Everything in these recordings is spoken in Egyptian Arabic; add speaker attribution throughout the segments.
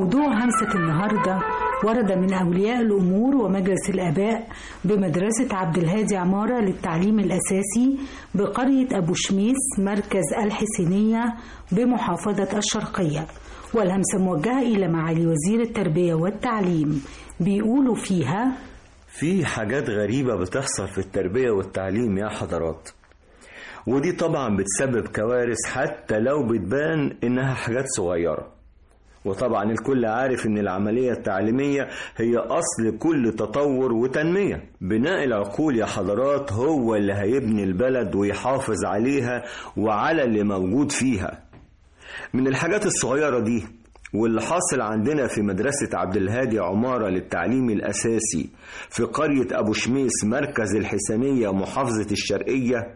Speaker 1: موضوع همسة النهاردة ورد من أولياء الأمور ومجلس الآباء بمدرسة عبد الهادي عمارة للتعليم الأساسي بقرية أبو شميس مركز الحسينية بمحافظة الشرقية والهمسة موجهة إلى معالي وزير التربية والتعليم بيقولوا فيها
Speaker 2: في حاجات غريبة بتحصل في التربية والتعليم يا حضرات ودي طبعا بتسبب كوارث حتى لو بتبان إنها حاجات صغيرة وطبعا الكل عارف ان العملية التعليمية هي اصل كل تطور وتنمية بناء العقول يا حضرات هو اللي هيبني البلد ويحافظ عليها وعلى اللي موجود فيها من الحاجات الصغيرة دي واللي حاصل عندنا في مدرسة عبد الهادي عمارة للتعليم الأساسي في قرية أبو شميس مركز الحسنية محافظة الشرقية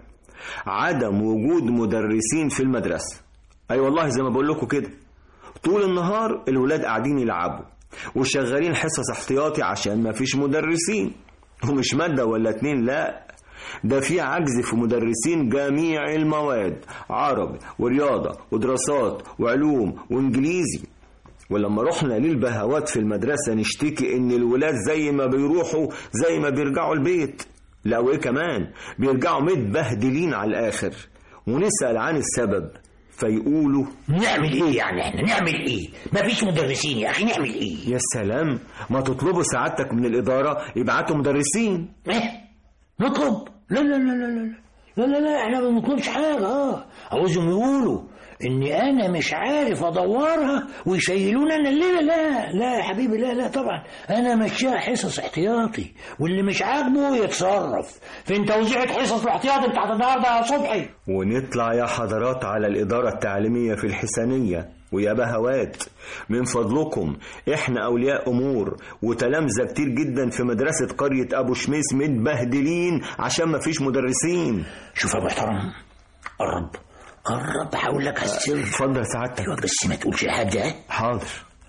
Speaker 2: عدم وجود مدرسين في المدرسة أي أيوة والله زي ما بقول لكم كده طول النهار الولاد قاعدين يلعبوا وشغالين حصص احتياطي عشان ما فيش مدرسين ومش مادة ولا اتنين لا ده في عجز في مدرسين جميع المواد عربي ورياضة ودراسات وعلوم وانجليزي ولما رحنا للبهوات في المدرسة نشتكي ان الولاد زي ما بيروحوا زي ما بيرجعوا البيت لا وايه كمان بيرجعوا متبهدلين على الاخر ونسأل عن السبب فيقولوا
Speaker 3: نعمل ايه يعني احنا نعمل ايه مفيش مدرسين يا اخي نعمل ايه
Speaker 2: يا سلام ما تطلبوا سعادتك من الإدارة يبعتوا مدرسين
Speaker 3: ايه نطلب لا لا لا لا لا لا لا لا احنا ما بنطلبش حاجه اه عاوزهم يقولوا اني انا مش عارف ادورها ويشيلونا انا الليله لا لا يا حبيبي لا لا طبعا انا ماشيها حصص احتياطي واللي مش عاجبه يتصرف فين توزيعة حصص الاحتياطي بتاعت النهارده يا صبحي
Speaker 2: ونطلع يا حضرات على الإدارة التعليمية في الحسنية ويا بهوات من فضلكم احنا اولياء امور وتلامذة كتير جدا في مدرسة قرية ابو شميس متبهدلين عشان ما فيش مدرسين
Speaker 3: شوف يا محترم قرب قرب هقول لك على السر
Speaker 2: اتفضل سعادتك
Speaker 3: ايوه بس ما تقولش لحد ها
Speaker 2: حاضر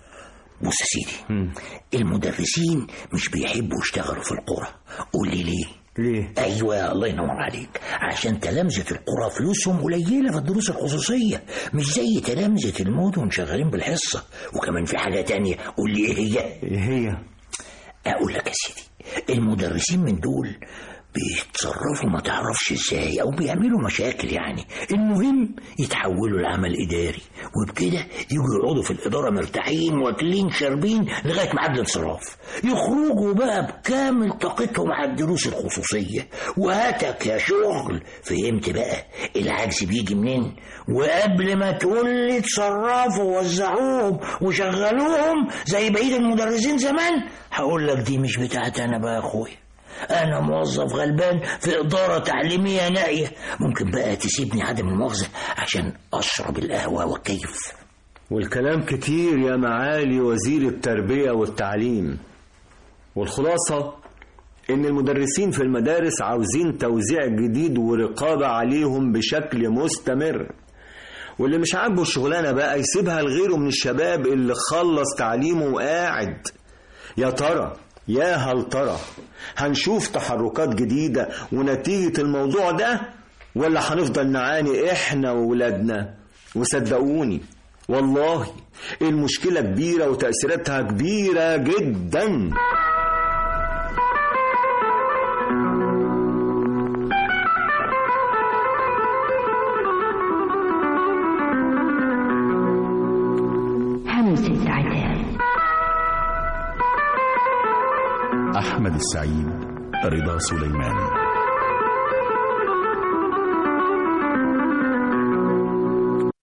Speaker 3: بص يا سيدي المدرسين مش بيحبوا يشتغلوا في القرى قول لي ليه
Speaker 2: ليه
Speaker 3: ايوه الله ينور عليك عشان تلامذه القرى فلوسهم قليله في الدروس الخصوصيه مش زي تلامذه المدن شغالين بالحصه وكمان في حاجه تانية قول لي ايه هي
Speaker 2: ايه هي
Speaker 3: اقول لك يا سيدي المدرسين من دول بيتصرفوا ما تعرفش ازاي او بيعملوا مشاكل يعني المهم يتحولوا لعمل اداري وبكده يجوا يقعدوا في الاداره مرتاحين واكلين شاربين لغايه ميعاد الانصراف يخرجوا بقى بكامل طاقتهم على الدروس الخصوصيه وهاتك يا شغل فهمت بقى العجز بيجي منين وقبل ما تقول لي اتصرفوا ووزعوهم وشغلوهم زي بقيه المدرسين زمان هقول لك دي مش بتاعتي انا بقى يا اخويا أنا موظف غلبان في إدارة تعليمية نائية ممكن بقى تسيبني عدم المؤاخذة عشان أشرب القهوة وكيف
Speaker 2: والكلام كتير يا معالي وزير التربية والتعليم والخلاصة إن المدرسين في المدارس عاوزين توزيع جديد ورقابة عليهم بشكل مستمر واللي مش عاجبه الشغلانة بقى يسيبها لغيره من الشباب اللي خلص تعليمه وقاعد يا ترى يا هل ترى هنشوف تحركات جديدة ونتيجة الموضوع ده ولا هنفضل نعاني احنا وولادنا وصدقوني والله المشكلة كبيرة وتأثيراتها كبيرة جدا
Speaker 4: همسة عتاب
Speaker 5: أحمد السعيد رضا سليمان